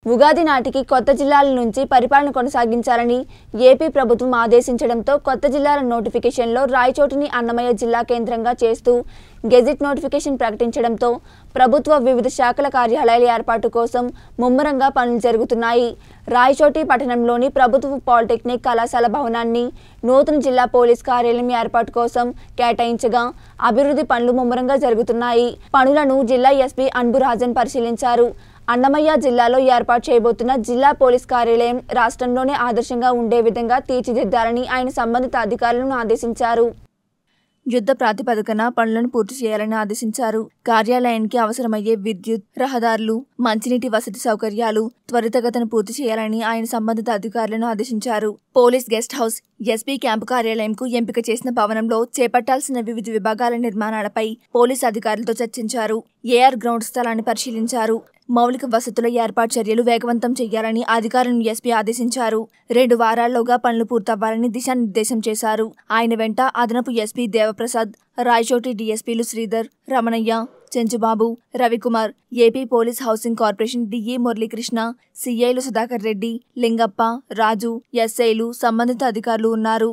ఉగాది నాటికి కొత్త జిల్లాల నుంచి పరిపాలన కొనసాగించాలని ఏపీ ప్రభుత్వం ఆదేశించడంతో కొత్త జిల్లాల నోటిఫికేషన్లో రాయచోటిని అన్నమయ్య జిల్లా కేంద్రంగా చేస్తూ గెజిట్ నోటిఫికేషన్ ప్రకటించడంతో ప్రభుత్వ వివిధ శాఖల కార్యాలయాల ఏర్పాటు కోసం ముమ్మరంగా పనులు జరుగుతున్నాయి రాయచోటి పట్టణంలోని ప్రభుత్వ పాలిటెక్నిక్ కళాశాల భవనాన్ని నూతన జిల్లా పోలీస్ కార్యాలయం ఏర్పాటు కోసం కేటాయించగా అభివృద్ధి పనులు ముమ్మరంగా జరుగుతున్నాయి పనులను జిల్లా ఎస్పీ అన్బురాజన్ పరిశీలించారు అన్నమయ్య జిల్లాలో ఏర్పాటు చేయబోతున్న జిల్లా పోలీస్ కార్యాలయం రాష్ట్రంలోనే ఆదర్శంగా ఉండే విధంగా తీర్చిదిద్దాలని ఆయన సంబంధిత అధికారులను ఆదేశించారు యుద్ధ ప్రాతిపదికన పనులను పూర్తి చేయాలని ఆదేశించారు కార్యాలయానికి అవసరమయ్యే విద్యుత్ రహదారులు మంచినీటి వసతి సౌకర్యాలు త్వరితగతిన పూర్తి చేయాలని ఆయన సంబంధిత అధికారులను ఆదేశించారు police guest house SP camp కార్యాలయంకు ఎంపిక చేసిన భవనంలో చేపట్టాల్సిన వివిధ విభాగాల నిర్మాణాలపై పోలీస్ అధికారులతో చర్చించారు ఏఆర్ గ్రౌండ్ స్థలాన్ని పరిశీలించారు మౌలిక వసతుల ఏర్పాటు చర్యలు వేగవంతం చేయాలని అధికారులను ఎస్పీ ఆదేశించారు రెండు వారాల్లోగా పనులు పూర్తవ్వాలని దిశానిర్దేశం చేశారు ఆయన వెంట అదనపు ఎస్పీ దేవప్రసాద్ రాయచోటి డీఎస్పీలు Sridhar Ramanaiah Chenchubabu Ravikumar AP police housing corporation DE Muralikrishna సిఐలు సుధాకర్ రెడ్డి లింగప్ప రాజు ఎస్ఐలు సంబంధిత అధికారులు ఉన్నారు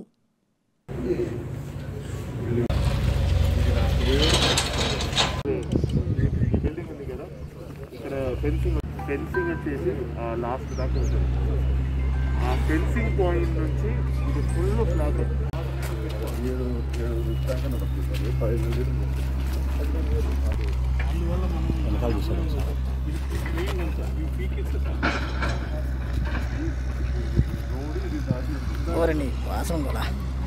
ఈ బిల్డింగ్ ఉంది కదా ఇక్కడ ఫెన్సింగ్ ఫెన్సింగ్ వచ్చేసి లాస్ట్ దాకా ఉంటుంది ఆ ఫెన్సింగ్ పాయింట్ నుంచి ఇది ఫుల్ ఫ్లాట్ ఓరండి వాసన కూడా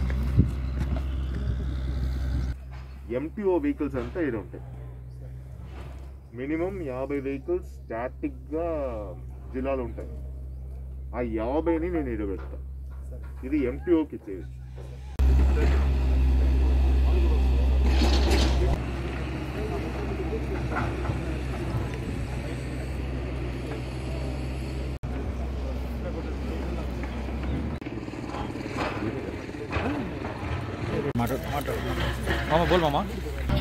ఎంటీఓ వెహికల్స్ అంతా ఇక్కడ ఉంటాయి మినిమం యాభై వెహికల్స్ స్టాటిక్గా జిల్లాలో ఉంటాయి ఆ యాభైని నేను ఇక్కడ పెడతా ఇది ఎంటీఓకి ఇచ్చేది మాట్లాడు మాట్లాడు मामा बोल मामा